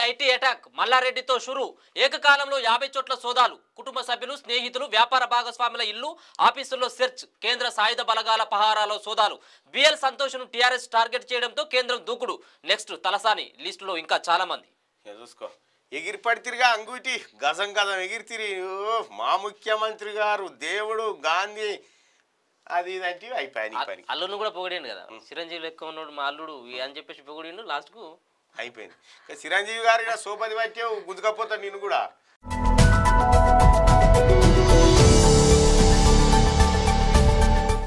IT attack మల్లారెడ్డితో షురు ఏకకాలంలో యాభై చోట్ల సోదాలు కుటుంబ సభ్యులు స్నేహితులు వ్యాపార భాగస్వాముల ఇల్లు ఆఫీసుల్లో సెర్చ్ కేంద్ర సాయుధ బలగాల పహారాలో సోదాలు బిఎల్ సంతోష్ను టీఆర్ఎస్ టార్గెట్ చేయడంతో కేంద్రం దూకుడు నెక్స్ట్ తలసాని లిస్టులో ఇంకా చాలా మంది ఇక చూసుకో ఎగిరి పడితిరిగా అంగుటి గజం గజం ఎగిరితిరి ఓ, మా ముఖ్యమంత్రి గారు దేవుడు గాంధీ అది ఇదంటే అయిపోయాయి నీ పని అల్లును కూడా పొగిడిండు కదా చిరంజీవి లెక్క ఉన్నాడు మా అల్లుడు ఈ అని చెప్పేసి పొగిడిండు లాస్ట్కు అయిపోయింది ఇక చిరంజీవి గారు ఇలా సోపది పట్టే గుంజుకపోతాడు నిన్ను కూడా